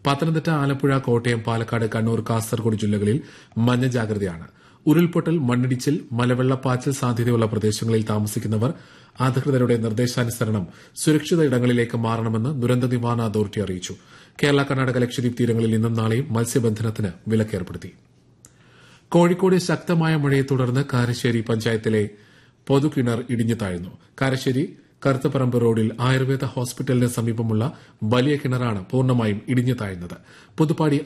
പത്തനംതിട്ട ആലപ്പുഴ കോട്ടയം പാലക്കാട് കണ്ണൂർ കാസർഗോഡ് ജില്ലകളിൽ മഞ്ഞ ജാഗ്രതയാണ് ഉരുൾപൊട്ടൽ മണ്ണിടിച്ചിൽ മലവെള്ളപ്പാച്ചൽ സാധ്യതയുള്ള പ്രദേശങ്ങളിൽ താമസിക്കുന്നവർ അധികൃതരുടെ നിർദ്ദേശാനുസരണം സുരക്ഷിത ഇടങ്ങളിലേക്ക് മാറണമെന്ന് ദുരന്ത നിവാരണ അതോറിറ്റി അറിയിച്ചു കേരള കർണാടക ലക്ഷദ്വീപ് തീരങ്ങളിൽ ഇന്നും നാളെയും മത്സ്യബന്ധനത്തിന് വിലക്കേർപ്പെടുത്തി കോഴിക്കോട് ശക്തമായ മഴയെ തുടർന്ന് കാരശ്ശേരി പഞ്ചായത്തിലെ പൊതുകിണർ ഇടിഞ്ഞു താഴ്ന്നു കാരശ്ശേരി കറുത്തപ്പറമ്പ് റോഡിൽ ആയുർവേദ ഹോസ്പിറ്റലിന് സമീപമുള്ള വലിയ കിണറാണ് പൂർണ്ണമായും ഇടിഞ്ഞു താഴ്ന്നത് പുതുപ്പാടി